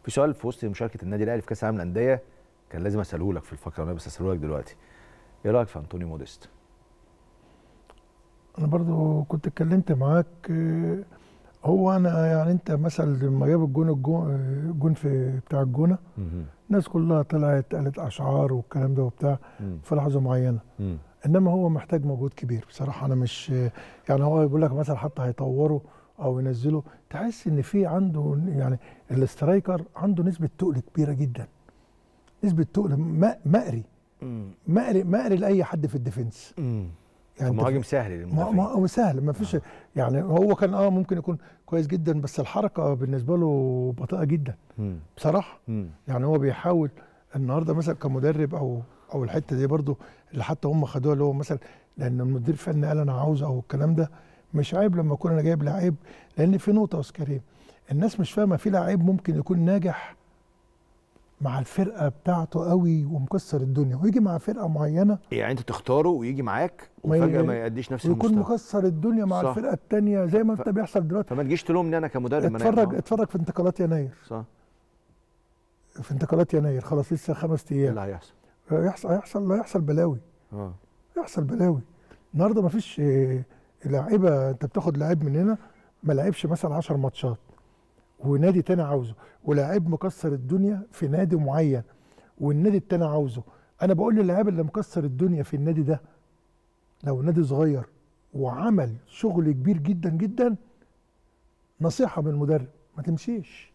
في سؤال في وسط مشاركه النادي الاهلي في كاس العالم للانديه كان لازم اساله لك في الفقره انا بس اساله لك دلوقتي ايه رايك في انطونيو موديست انا برضو كنت اتكلمت معاك آه، هو انا يعني انت مثلا لما جاب الجون الجون آه، الجون في بتاع الجونه الناس كلها طلعت قالت اشعار والكلام ده وبتاع مم. في لحظه معينه مم. انما هو محتاج مجهود كبير بصراحه انا مش يعني هو يقول لك مثلا حتى هيطوره او ينزله تحس ان في عنده يعني الاسترايكر عنده نسبه تقل كبيره جدا نسبه تقل م- مقري مم. مقري مقري لاي حد في الديفنس مم. يعني أنت مهاجم سهل ما للمدافعين ما هو سهل ما فيش يعني هو كان اه ممكن يكون كويس جدا بس الحركه بالنسبه له بطيئه جدا مم. بصراحه مم. يعني هو بيحاول النهارده مثلا كمدرب او او الحته دي برضو اللي حتى هم خدوها اللي هو مثلا لان المدير الفني قال انا عاوز او الكلام ده مش عيب لما اكون انا جايب لعيب لان في نقطه يا استاذ كريم الناس مش فاهمه في لعيب ممكن يكون ناجح مع الفرقه بتاعته قوي ومكسر الدنيا ويجي مع فرقه معينه يعني انت تختاره ويجي معاك ما ي- وفجاه ما يأديش نفس ويكون المستوى مكسر الدنيا مع صح. الفرقه الثانيه زي ما ف- انت بيحصل دلوقتي فما تجيش تلومني انا كمدرب ما أنا- اتفرج آه. اتفرج في انتقالات يناير صح في انتقالات يناير خلاص لسه خمس ايه ايام اللي هيحصل هيحصل هيحصل هيحصل بلاوي اه يحصل بلاوي النهارده ما فيش لعيبه انت بتاخد لعيب من هنا ما لعبش مثلا 10 ماتشات ونادي تاني عاوزه ولاعيب مكسر الدنيا في نادي معين والنادي التاني عاوزه انا بقول للاعيب اللي مكسر الدنيا في النادي ده لو نادي صغير وعمل شغل كبير جدا جدا نصيحه من المدرب ما تمشيش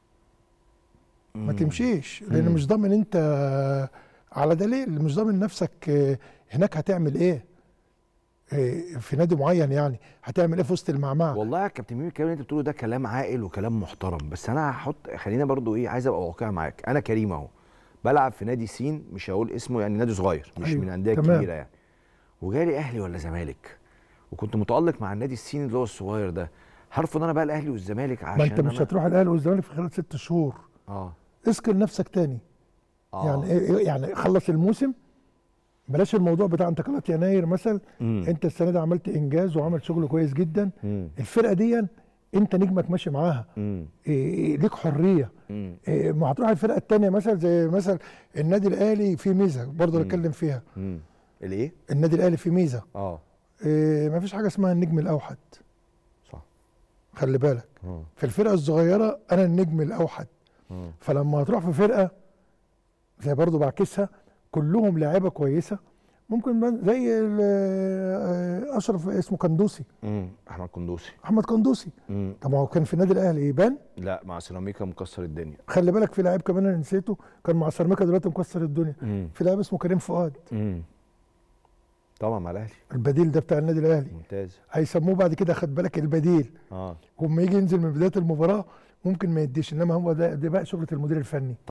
ما مم. تمشيش لان مم. مش ضامن انت على دليل مش ضامن نفسك آه، هناك هتعمل ايه آه، في نادي معين يعني هتعمل ايه في وسط المعمعه والله يا كابتن ميمي الكلام اللي انت بتقوله ده كلام عاقل وكلام محترم بس انا هحط خلينا برضو ايه عايز ابقى واقعي معاك انا كريم اهو بلعب في نادي سين مش هقول اسمه يعني نادي صغير مش أيوة، من الانديه تمام. الكبيره يعني وجالي اهلي ولا زمالك وكنت متالق مع النادي الصيني اللي هو الصغير ده هرفض انا بقى الاهلي والزمالك عشان ما انت مش أنا... هتروح الاهلي والزمالك في خلال ست شهور اه اسكن نفسك تاني اه يعني إيه- يعني خلص الموسم بلاش الموضوع بتاع انتقالات يناير مثلا مم. انت السنه دي عملت انجاز وعمل شغل كويس جدا مم. الفرقه دي انت نجمك ماشي معاها مم. إيه إيه ليك حريه مم. إيه ما هتروح الفرقه الثانيه مثلا زي مثلا النادي الاهلي في ميزه برضه مم. نتكلم فيها مم. الايه النادي الاهلي في ميزه اه إيه ما فيش حاجه اسمها النجم الاوحد صح خلي بالك اه في الفرقه الصغيره انا النجم الاوحد اه فلما هتروح في فرقه زي برضه بعكسها كلهم لاعيبه كويسه ممكن بقى زي ال- آه، اشرف اسمه كندوسي مم. احمد قندوسي احمد كندوسي مم. طب ما هو كان في النادي الاهلي يبان لا مع سيراميكا مكسر الدنيا خلي بالك في لاعب كمان انا نسيته كان مع سيراميكا دلوقتي مكسر الدنيا مم. في لاعب اسمه كريم فؤاد مم. طبعا مع الاهلي البديل ده بتاع النادي الاهلي ممتاز هيسموه بعد كده خد بالك البديل اه وما يجي ينزل من بدايه المباراه ممكن ما يديش انما هو ده ده بقى شغله المدير الفني